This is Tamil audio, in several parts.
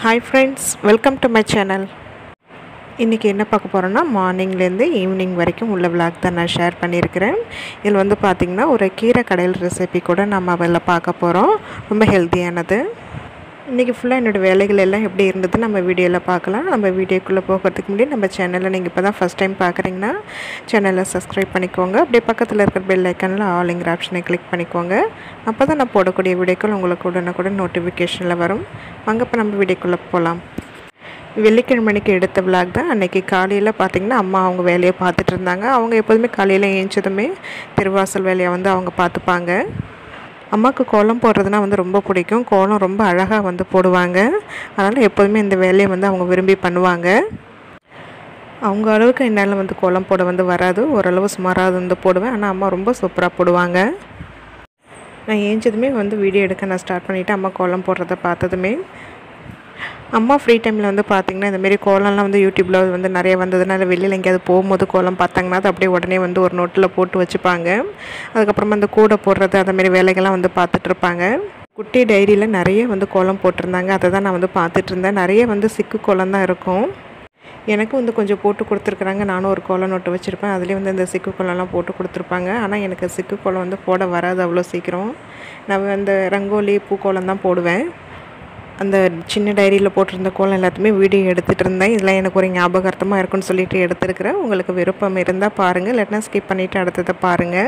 hi friends welcome to my channel இன்றைக்கி என்ன பார்க்க போகிறோன்னா மார்னிங்லேருந்து ஈவினிங் வரைக்கும் உள்ள விளாக் தான் நான் ஷேர் பண்ணியிருக்கிறேன் இதில் வந்து பார்த்திங்கன்னா ஒரு கீரை கடையில் ரெசிபி கூட நம்ம அதில் பார்க்க போகிறோம் ரொம்ப ஹெல்த்தியானது இன்றைக்கி ஃபுல்லாக என்னோடய வேலைகள் எல்லாம் எப்படி இருந்தது நம்ம வீடியோவில் பார்க்கலாம் நம்ம வீடியோக்குள்ளே போகிறதுக்கு முன்னாடி நம்ம சேனலில் நீங்கள் இப்போ தான் ஃபஸ்ட் டைம் பார்க்குறீங்கன்னா சேனலை சப்ஸ்கிரைப் பண்ணிக்கோங்க அப்படியே பக்கத்தில் இருக்கிற பெல் ஐக்கனில் ஆளுங்கிற ஆப்ஷனை கிளிக் பண்ணிக்கோங்க அப்போ தான் நான் போடக்கூடிய வீடியோக்கள் உங்களுக்கு உடனுக்குடன் நோட்டிஃபிகேஷனில் வரும் வாங்க இப்போ நம்ம வீடியோக்குள்ளே போகலாம் வெள்ளிக்கிழமைக்கு எடுத்த விளாக் தான் அன்றைக்கி காலையில் பார்த்திங்கன்னா அம்மா அவங்க வேலையை பார்த்துட்டு இருந்தாங்க அவங்க எப்போதுமே காலையில் ஏஞ்சதுமே திருவாசல் வேலையை வந்து அவங்க பார்த்துப்பாங்க அம்மாவுக்கு கோலம் போடுறதுனா வந்து ரொம்ப பிடிக்கும் கோலம் ரொம்ப அழகாக வந்து போடுவாங்க அதனால் எப்போதுமே இந்த வேலையை வந்து அவங்க விரும்பி பண்ணுவாங்க அவங்க அளவுக்கு என்னால் வந்து கோலம் போட வந்து வராது ஓரளவு சுமாராக வந்து போடுவேன் ஆனால் அம்மா ரொம்ப சூப்பராக போடுவாங்க நான் ஏஞ்சதுமே வந்து வீடியோ எடுக்க நான் ஸ்டார்ட் பண்ணிவிட்டு அம்மா கோலம் போடுறத பார்த்ததுமே அம்மா ஃப்ரீ டைமில் வந்து பார்த்திங்கன்னா இந்தமாரி கோலம்லாம் வந்து யூடியூப்பில் வந்து நிறைய வந்ததுனால வெளியில் எங்கேயாவது போகும்போது கோலம் பார்த்தாங்கன்னா அது அப்படியே உடனே வந்து ஒரு நோட்டில் போட்டு வச்சுப்பாங்க அதுக்கப்புறமா அந்த கூடை போடுறது அந்தமாரி வேலைகள்லாம் வந்து பார்த்துட்ருப்பாங்க குட்டி டைரியில் நிறைய வந்து கோலம் போட்டிருந்தாங்க அதை தான் நான் வந்து பார்த்துட்டு இருந்தேன் நிறைய வந்து சிக்கு கோலம் தான் இருக்கும் எனக்கும் வந்து கொஞ்சம் போட்டு கொடுத்துருக்குறாங்க நானும் ஒரு கோலம் நோட்டு வச்சுருப்பேன் அதுலேயே வந்து இந்த சிக்கு கோலம்லாம் போட்டு கொடுத்துருப்பாங்க ஆனால் எனக்கு சிக்கு கோலம் வந்து போட வராது அவ்வளோ சீக்கிரம் நான் அந்த ரங்கோலி பூக்கோலம் தான் போடுவேன் அந்த சின்ன டைரியில் போட்டிருந்த கோலம் எல்லாத்தையுமே வீடியோ எடுத்துகிட்டு இருந்தேன் இதெல்லாம் எனக்கு ஒரு ஞாபகார்த்தமாக இருக்குன்னு சொல்லிட்டு எடுத்துருக்கிறேன் உங்களுக்கு விருப்பம் இருந்தால் பாருங்கள் இல்லைன்னா ஸ்கிப் பண்ணிவிட்டு அடுத்ததை பாருங்கள்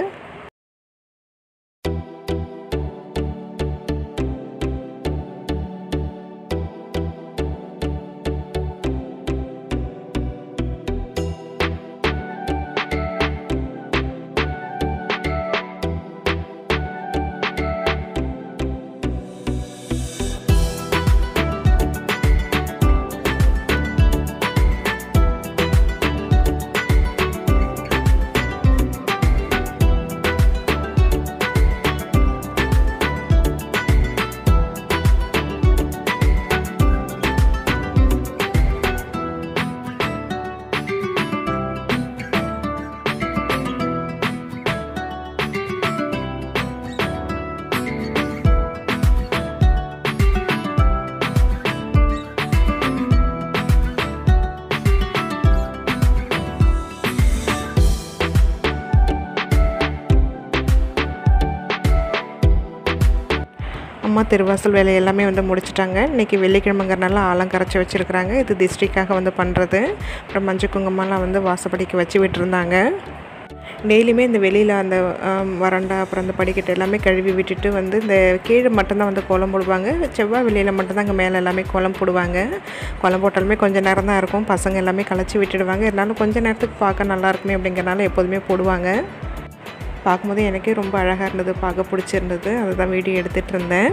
அம்மா திருவாசல் வேலை எல்லாமே வந்து முடிச்சிட்டாங்க இன்றைக்கி வெள்ளிக்கிழமைங்கிறனால ஆலம் கரைச்சி வச்சுருக்குறாங்க இது திஷ்டிக்காக வந்து பண்ணுறது அப்புறம் மஞ்சள் குங்குமம்லாம் வந்து வாசப்படிக்கு வச்சு விட்டுருந்தாங்க டெய்லியுமே இந்த வெளியில் அந்த வறண்டா அப்புறம் அந்த படிக்கட்டு எல்லாமே கழுவி விட்டுட்டு வந்து இந்த கீழே மட்டும்தான் வந்து கோலம் போடுவாங்க செவ்வாய் வெளியில் மட்டும்தான் அங்கே மேலே எல்லாமே கோலம் போடுவாங்க கோலம் போட்டாலுமே கொஞ்சம் நேரம் தான் இருக்கும் பசங்க எல்லாமே களைச்சி விட்டுடுவாங்க இருந்தாலும் கொஞ்சம் நேரத்துக்கு பார்க்க நல்லா இருக்குமே அப்படிங்கிறனால எப்போதுமே போடுவாங்க பார்க்கும்போது எனக்கே ரொம்ப அழகாக இருந்தது பார்க்க பிடிச்சிருந்தது அதுதான் வீடியோ எடுத்துகிட்டு இருந்தேன்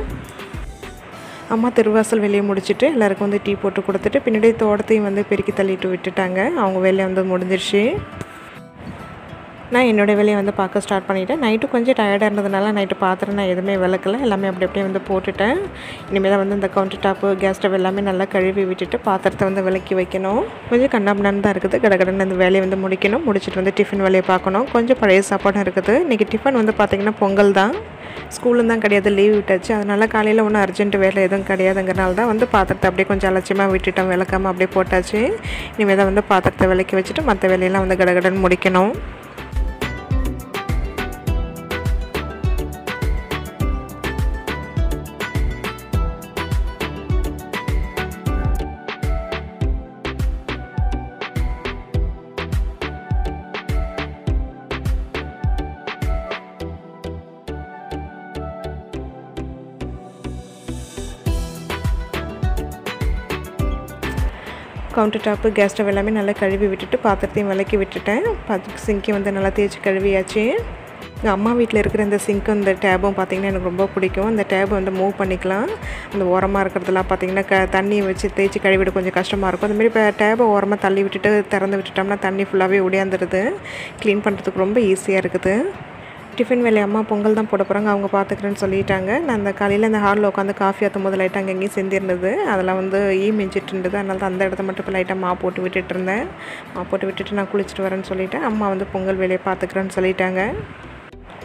அம்மா திருவாசல் வெளியே முடிச்சுட்டு எல்லாருக்கும் வந்து டீ போட்டு கொடுத்துட்டு பின்னாடி தோட்டத்தையும் வந்து பெருக்கி தள்ளிட்டு விட்டுட்டாங்க அவங்க வேலையை வந்து முடிஞ்சிருச்சு நான் என்னோடய வேலையை வந்து பார்க்க ஸ்டார்ட் பண்ணிவிட்டேன் நைட்டு கொஞ்சம் டயர்டாக இருந்ததுனால நைட்டு பாத்திரம் நான் எதுவுமே விளக்கல எல்லாமே அப்படி அப்படியே வந்து போட்டுட்டேன் இனிமேல் தான் வந்து இந்த கவுண்டர் டாப்பு கேஸ் ஸ்டவ் எல்லாமே நல்லா கழுவி விட்டுட்டு பாத்திரத்தை வந்து விளக்கி வைக்கணும் கொஞ்சம் கண்ணாமண்ணான்னு தான் இருக்குது கடகடன்னு அந்த வேலையை வந்து முடிக்கணும் முடிச்சுட்டு வந்து டிஃபன் வேலையை பார்க்கணும் கொஞ்சம் பழைய சாப்பாடும் இருக்குது இன்றைக்கி டிஃபன் வந்து பார்த்திங்கன்னா பொங்கல் தான் ஸ்கூலும் தான் கிடையாது லீவ் விட்டாச்சு அதனால் காலையில் ஒன்றும் அர்ஜென்ட் வேலை எதுவும் கிடையாதுங்கிறனால தான் வந்து பாத்திரத்தை அப்படியே கொஞ்சம் அலட்சியமாக விட்டுட்டோம் விளக்காமல் அப்படியே போட்டாச்சு இனிமேல் தான் வந்து பாத்திரத்தை விளக்கி வச்சுட்டு மற்ற வேலையெல்லாம் வந்து கடகடன்னு முடிக்கணும் கவுண்டர் டாப்பு கேஸ் ஸ்டவ் எல்லாமே நல்லா கழுவி விட்டுட்டு பாத்திரத்தையும் விளக்கி விட்டுட்டேன் பாத்திர சிங்கி வந்து நல்லா தேய்ச்சி கழுவியாச்சு எங்கள் அம்மா வீட்டில் இருக்கிற இந்த சிங்க்கும் இந்த டேபும் பார்த்திங்கன்னா எனக்கு ரொம்ப பிடிக்கும் அந்த டேபை வந்து மூவ் பண்ணிக்கலாம் அந்த ஓரமாக இருக்கிறதுலாம் பார்த்திங்கன்னா க தண்ணியை வச்சு தேய்ச்சி கழுவிட கொஞ்சம் கஷ்டமாக இருக்கும் அந்தமாரி இப்போ டேபை ஓரமாக தள்ளி விட்டுட்டு திறந்து விட்டுட்டோம்னா தண்ணி ஃபுல்லாகவே ஒடியாந்துருது க்ளீன் பண்ணுறதுக்கு ரொம்ப ஈஸியாக இருக்குது டிஃபன் வேலையை அம்மா பொங்கல் தான் போட போகிறாங்க அவங்க பார்த்துக்கிறேன்னு சொல்லிட்டாங்க நான் அந்த காலையில் அந்த ஹாலில் உட்காந்து காஃபி ஆற்றும் போது லைட்டாக அங்கே எங்கேயும் செஞ்சிருந்தது அதெல்லாம் வந்து ஈ மிஞ்சிட்டு இருந்தது அதனால தான் அந்த இடத்த மட்டும் இப்போ லைட்டாக மா போட்டு விட்டுட்டு இருந்தேன் மா போட்டு விட்டுட்டு நான் குளிச்சுட்டு வரேன்னு சொல்லிட்டேன் அம்மா வந்து பொங்கல் வேலையை பார்த்துக்கிறேன்னு சொல்லிட்டாங்க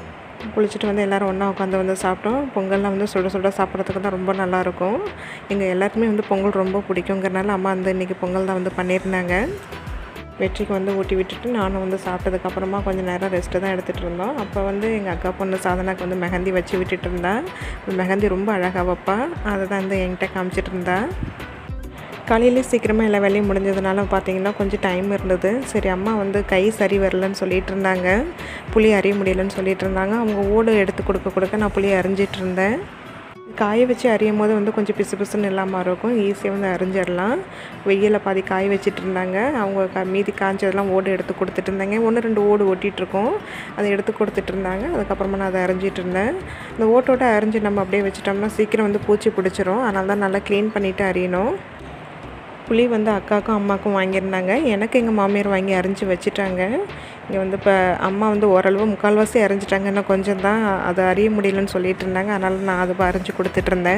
குளிச்சுட்டு வந்து எல்லோரும் ஒன்றா உட்காந்து வந்து சாப்பிட்டோம் பொங்கல்லாம் வந்து சுட சுட சாப்பிட்றதுக்கு தான் ரொம்ப நல்லாயிருக்கும் எங்கள் எல்லாருக்குமே வந்து பொங்கல் ரொம்ப பிடிக்குங்கிறனால அம்மா வந்து இன்றைக்கி பொங்கல் தான் வந்து பண்ணியிருந்தாங்க வெற்றிக்கு வந்து ஊட்டி விட்டுட்டு நானும் வந்து சாப்பிட்டதுக்கப்புறமா கொஞ்சம் நேரம் ரெஸ்ட்டு தான் எடுத்துகிட்டு இருந்தோம் அப்போ வந்து எங்கள் அக்கா பொண்ணு சாதனாக்கு வந்து மெஹந்தி வச்சு விட்டுட்டு இருந்தா மெஹந்தி ரொம்ப அழகாக வைப்பா அதை தான் வந்து என்கிட்ட காமிச்சிட்டு இருந்தா காலையிலே சீக்கிரமாக எல்லா வேலையும் முடிஞ்சதுனால பார்த்தீங்கன்னா கொஞ்சம் டைம் இருந்தது சரி அம்மா வந்து கை சரி வரலன்னு சொல்லிட்டு இருந்தாங்க புளி அறிய முடியலன்னு சொல்லிட்டு இருந்தாங்க அவங்க ஓடு எடுத்து கொடுக்க கொடுக்க நான் புளி அரிஞ்சிட்டு இருந்தேன் காய வச்சு அரியும் போது வந்து கொஞ்சம் பிசு பிசுன்னு இல்லாமல் இருக்கும் ஈஸியாக வந்து அரிஞ்சிடலாம் வெயிலில் பாதி காய வச்சுட்டு இருந்தாங்க அவங்க க மீதி காய்ச்சதெல்லாம் ஓடு எடுத்து கொடுத்துட்டு இருந்தாங்க ஒன்று ரெண்டு ஓடு ஒட்டிகிட்ருக்கோம் அதை எடுத்து கொடுத்துட்டு இருந்தாங்க அதுக்கப்புறமா நான் அதை அரிஞ்சிட்டு இருந்தேன் இந்த ஓட்டோட அரிஞ்சு நம்ம அப்படியே வச்சிட்டோம்னா சீக்கிரம் வந்து பூச்சி பிடிச்சிரும் அதனால தான் நல்லா க்ளீன் பண்ணிவிட்டு அரியணும் புளி வந்து அக்காவுக்கும் அம்மாவுக்கும் வாங்கியிருந்தாங்க எனக்கு எங்கள் மாமியார் வாங்கி அரிஞ்சு வச்சுட்டாங்க இங்கே வந்து இப்போ அம்மா வந்து ஓரளவு முக்கால்வாசி அரைஞ்சிட்டாங்க இன்னும் கொஞ்சம் தான் அதை அறிய முடியலன்னு சொல்லிட்டு இருந்தாங்க அதனால் நான் அதை அரைஞ்சி கொடுத்துட்டு இருந்தேன்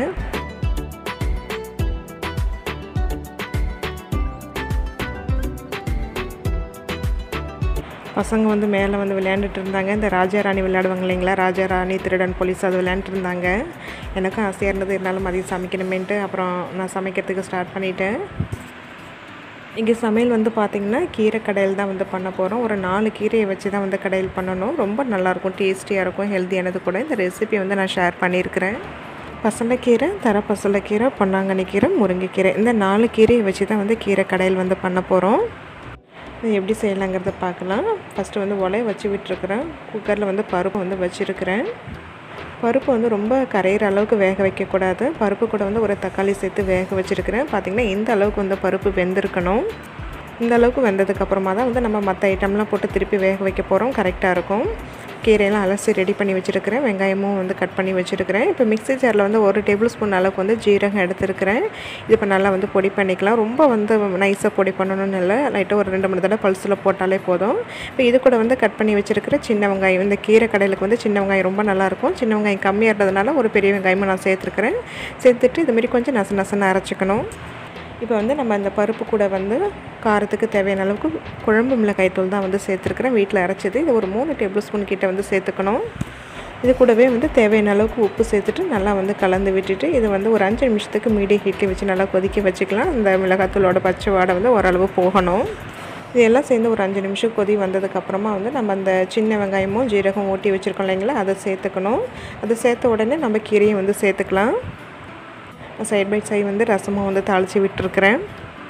பசங்க வந்து மேலே வந்து விளையாண்டுட்டு இருந்தாங்க இந்த ராஜா ராணி விளையாடுவாங்க இல்லைங்களா ராஜா ராணி திருடன் போலீஸ் அது விளையாண்டுட்டு இருந்தாங்க எனக்கும் ஆசையாக இருந்தது இருந்தாலும் மதியம் சமைக்கணுமேன்ட்டு அப்புறம் நான் சமைக்கிறதுக்கு ஸ்டார்ட் பண்ணிட்டேன் இங்கே சமையல் வந்து பார்த்திங்கன்னா கீரை கடையில் தான் வந்து பண்ண போகிறோம் ஒரு நாலு கீரையை வச்சு தான் வந்து கடையில் பண்ணணும் ரொம்ப நல்லாயிருக்கும் டேஸ்டியாக இருக்கும் ஹெல்த்தியானது கூட இந்த ரெசிபி வந்து நான் ஷேர் பண்ணியிருக்கிறேன் பசலைக்கீரை தர பசலைக்கீரை பொன்னாங்கண்ணி கீரை முருங்கைக்கீரை இந்த நாலு கீரையை வச்சு தான் வந்து கீரை கடையில் வந்து பண்ண போகிறோம் இது எப்படி செய்யலாங்கிறத பார்க்கலாம் ஃபஸ்ட்டு வந்து உலைய வச்சு விட்டுருக்குறேன் குக்கரில் வந்து பருப்பு வந்து வச்சுருக்கிறேன் பருப்பு வந்து ரொம்ப கரையிற அளவுக்கு வேக வைக்கக்கூடாது பருப்பு கூட வந்து ஒரு தக்காளி சேர்த்து வேக வச்சுருக்கிறேன் பார்த்திங்கன்னா இந்த அளவுக்கு வந்து பருப்பு வெந்திருக்கணும் இந்த அளவுக்கு வெந்ததுக்கப்புறமா தான் வந்து நம்ம மற்ற ஐட்டம்லாம் போட்டு திருப்பி வேக வைக்க போகிறோம் கரெக்டாக இருக்கும் கீரையெல்லாம் அலசி ரெடி பண்ணி வச்சுருக்கிறேன் வெங்காயமும் வந்து கட் பண்ணி வச்சுருக்கிறேன் இப்போ மிக்ஸி ஜாரில் வந்து ஒரு டேபிள் ஸ்பூன் அளவுக்கு வந்து ஜீரகம் எடுத்துருக்கிறேன் இது இப்போ நல்லா வந்து பொடி பண்ணிக்கலாம் ரொம்ப வந்து நைஸாக பொடி பண்ணணும்னு இல்லை லைட்டாக ஒரு ரெண்டு மூணு தடவை பல்ஸில் போட்டாலே போதும் இப்போ இது கூட வந்து கட் பண்ணி வச்சுருக்கிற சின்ன வெங்காயம் இந்த கீரை கடையிலுக்கு வந்து சின்ன வெங்காயம் ரொம்ப நல்லாயிருக்கும் சின்ன வெங்காயம் கம்மியாக இருந்ததுனால ஒரு பெரிய வெங்காயமும் நான் சேர்த்துருக்கிறேன் சேர்த்துட்டு இதுமாரி கொஞ்சம் நச நசன்னு அரைச்சிக்கணும் இப்போ வந்து நம்ம அந்த பருப்பு கூட வந்து காரத்துக்கு தேவையான அளவுக்கு குழம்பு மிளகாய் தூள் தான் வந்து சேர்த்துருக்குறேன் வீட்டில் அரைச்சது இது ஒரு மூணு டேபிள் ஸ்பூன் கிட்ட வந்து சேர்த்துக்கணும் இது கூடவே வந்து தேவையான அளவுக்கு உப்பு சேர்த்துட்டு நல்லா வந்து கலந்து விட்டுட்டு இது வந்து ஒரு அஞ்சு நிமிஷத்துக்கு மீடியம் ஹீட்டில் வச்சு நல்லா கொதிக்க வச்சுக்கலாம் இந்த மிளகாத்தூளோட பச்சை வாடை வந்து ஓரளவு போகணும் இதெல்லாம் சேர்ந்து ஒரு அஞ்சு நிமிஷம் கொதி வந்ததுக்கப்புறமா வந்து நம்ம அந்த சின்ன வெங்காயமும் ஜீரகம் ஊட்டி வச்சுருக்கோம் இல்லைங்களா அதை சேர்த்துக்கணும் அதை சேர்த்த உடனே நம்ம கீரையை வந்து சேர்த்துக்கலாம் சைட் பை சைடு வந்து ரசமும் வந்து தாளித்து விட்டுருக்குறேன்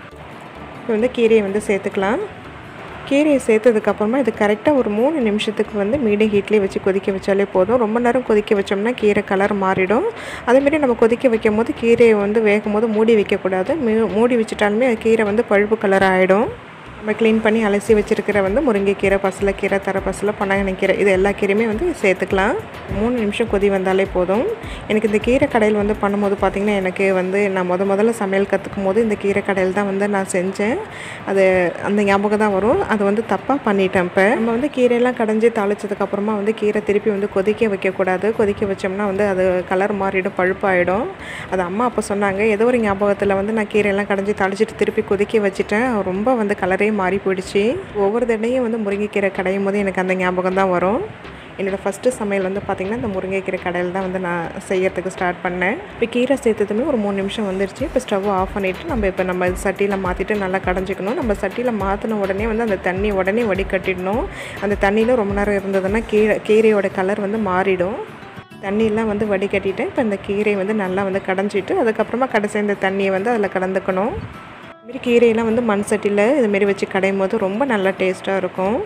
இப்போ வந்து கீரையை வந்து சேர்த்துக்கலாம் கீரையை சேர்த்ததுக்கப்புறமா இது கரெக்டாக ஒரு மூணு நிமிஷத்துக்கு வந்து மீடியம் ஹீட்லேயே வச்சு கொதிக்க வச்சாலே போதும் ரொம்ப நேரம் கொதிக்க வச்சோம்னா கீரை கலர் மாறிடும் அதேமாரி நம்ம கொதிக்க வைக்கும் போது கீரையை வந்து வேகும் போது மூடி வைக்கக்கூடாது மூடி வச்சுட்டாலுமே அது கீரை வந்து பழுப்பு கலர் ஆகிடும் நம்ம க்ளீன் பண்ணி அலசி வச்சுருக்கிற வந்து முருங்கைக்கீரை பசலைக்கீரை தரப்பசலை பொன்னாங்கண்ணிக்கீரை இது எல்லா கீரையுமே வந்து சேர்த்துக்கலாம் மூணு நிமிஷம் கொதி வந்தாலே போதும் எனக்கு இந்த கீரை கடையில் வந்து பண்ணும்போது பார்த்திங்கன்னா எனக்கு வந்து நான் முத முதல்ல சமையல் கற்றுக்கும் போது இந்த கீரை கடையில் தான் வந்து நான் செஞ்சேன் அது அந்த ஞாபகம் தான் வரும் அது வந்து தப்பாக பண்ணிட்டேன் இப்போ நம்ம வந்து கீரையெல்லாம் கடைஞ்சி தாளிச்சதுக்கப்புறமா வந்து கீரை திருப்பி வந்து கொதிக்க வைக்கக்கூடாது கொதிக்க வச்சோம்னா வந்து அது கலர் மாறிடும் பழுப்பாயிடும் அது அம்மா அப்போ சொன்னாங்க ஏதோ ஒரு ஞாபகத்தில் வந்து நான் கீரையெல்லாம் கடைஞ்சி தாளிச்சிட்டு திருப்பி கொதிக்க வச்சுட்டேன் ரொம்ப வந்து கலரே மாறி போயிடுச்சு ஒவ்வொரு தடையும் வந்து முருங்கைக்கீரை கடையும் போது எனக்கு அந்த ஞாபகம் தான் வரும் என்னோடய ஃபஸ்ட்டு சமையல் வந்து பார்த்திங்கன்னா இந்த முருங்கைக்கீரை கடையில் தான் வந்து நான் செய்யறதுக்கு ஸ்டார்ட் பண்ணேன் இப்போ கீரை சேர்த்ததுமே ஒரு மூணு நிமிஷம் வந்துருச்சு இப்போ ஸ்டவ் ஆஃப் பண்ணிவிட்டு நம்ம இப்போ நம்ம சட்டியில் மாற்றிட்டு நல்லா கடைஞ்சிக்கணும் நம்ம சட்டியில் மாற்றின உடனே வந்து அந்த தண்ணி உடனே வடிகட்டிடணும் அந்த தண்ணியில் ரொம்ப நேரம் இருந்ததுன்னா கீரை கீரையோட கலர் வந்து மாறிடும் தண்ணியெல்லாம் வந்து வடிகட்டிட்டு இப்போ இந்த கீரையை வந்து நல்லா வந்து கடைஞ்சிட்டு அதுக்கப்புறமா கடைசி இந்த தண்ணியை வந்து அதில் கலந்துக்கணும் இதுமாரி கீரையெல்லாம் வந்து மண் சட்டியில் இதுமாரி வச்சு கடையும் போது ரொம்ப நல்லா டேஸ்ட்டாக இருக்கும்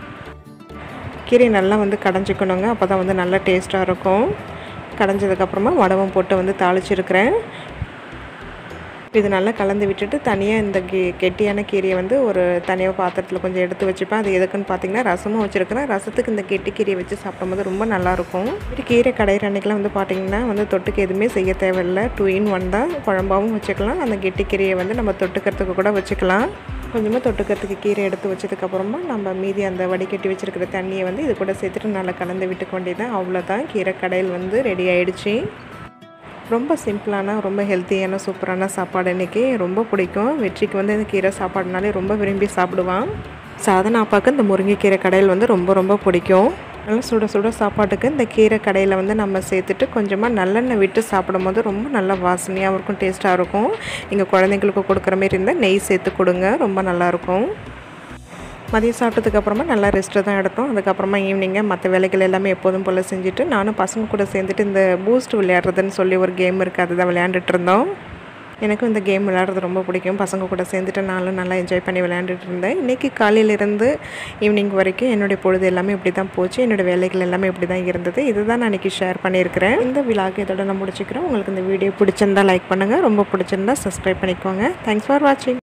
கீரையை நல்லா வந்து கடைஞ்சிக்கணுங்க அப்போ தான் வந்து நல்லா டேஸ்ட்டாக இருக்கும் கடைஞ்சதுக்கப்புறமா வடவம் போட்டு வந்து தாளிச்சிருக்கிறேன் இது நல்லா கலந்து விட்டுட்டு தனியாக இந்த கெ கெட்டியான கீரையை வந்து ஒரு தனியாக பாத்திரத்தில் கொஞ்சம் எடுத்து வச்சுப்பேன் அது எதுக்குன்னு பார்த்தீங்கன்னா ரசமும் வச்சுருக்கிறேன் ரசத்துக்கு இந்த கெட்டி கீரையை வச்சு சாப்பிடும்போது ரொம்ப நல்லாயிருக்கும் இப்படி கீரை கடையிற அன்றைக்கெலாம் வந்து பார்த்திங்கன்னா வந்து தொட்டுக்கு எதுவுமே செய்ய தேவையில்லை டூ இன் ஒன் தான் குழம்பாவும் வச்சுக்கலாம் அந்த கெட்டி கீரையை வந்து நம்ம தொட்டுக்கிறதுக்கு கூட வச்சுக்கலாம் கொஞ்சமாக தொட்டுக்கிறதுக்கு கீரை எடுத்து வச்சதுக்கப்புறமா நம்ம மீதி அந்த வடிகட்டி வச்சுருக்கிற தண்ணியை வந்து இது கூட சேர்த்துட்டு நல்லா கலந்து விட்டுக்க வேண்டியதான் அவ்வளோதான் கீரை கடையில் வந்து ரெடி ஆயிடுச்சு ரொம்ப சிம்பிளான ரொம்ப ஹெல்த்தியான சூப்பரான சாப்பாடு இன்றைக்கி ரொம்ப பிடிக்கும் வெற்றிக்கு வந்து இந்த கீரை சாப்பாடுனாலே ரொம்ப விரும்பி சாப்பிடுவான் சாதனா அப்பாவுக்கு இந்த முருங்கைக்கீரை கடையில் வந்து ரொம்ப ரொம்ப பிடிக்கும் நல்லா சுட சுட சாப்பாட்டுக்கு இந்த கீரை கடையில் வந்து நம்ம சேர்த்துட்டு கொஞ்சமாக நல்லெண்ணெய் விட்டு சாப்பிடும் போது ரொம்ப நல்லா வாசனையாகவும் இருக்கும் டேஸ்ட்டாக இருக்கும் நீங்கள் குழந்தைங்களுக்கு கொடுக்குற மாரி இருந்தால் நெய் சேர்த்து கொடுங்க ரொம்ப நல்லாயிருக்கும் மதியம் சாப்பிட்டதுக்கப்புறமா நல்லா ரெஸ்ட்டு தான் எடுத்தோம் அதுக்கப்புறமா ஈவினிங்காக மற்ற வேலைகள் எல்லாமே எப்போதும் போல் செஞ்சுட்டு நானும் பசங்க கூட சேர்ந்துட்டு இந்த பூஸ்ட் விளையாடுறதுன்னு சொல்லி ஒரு கேம் இருக்குது அதுதான் விளையாண்டுட்டு இருந்தோம் எனக்கும் இந்த கேம் விளையாடுறது ரொம்ப பிடிக்கும் பசங்க கூட சேர்ந்துட்டு நானும் நல்லா என்ஜாய் பண்ணி விளையாண்டுட்டு இருந்தேன் இன்றைக்கி காலையிலேருந்து ஈவினிங் வரைக்கும் என்னுடைய பொழுது எல்லாமே இப்படி தான் போச்சு என்னோடய வேலைகள் எல்லாமே இப்படி தான் இருந்தது இதுதான் நான் இன்றைக்கி ஷேர் பண்ணியிருக்கிறேன் இந்த விழாக்கு இதோட நான் முடிச்சுக்கிறேன் உங்களுக்கு இந்த வீடியோ பிடிச்சிருந்தா லைக் பண்ணுங்கள் ரொம்ப பிடிச்சிருந்தா சப்ஸ்கிரைப் பண்ணிக்கோங்க தேங்க்ஸ் ஃபார் வாட்சிங்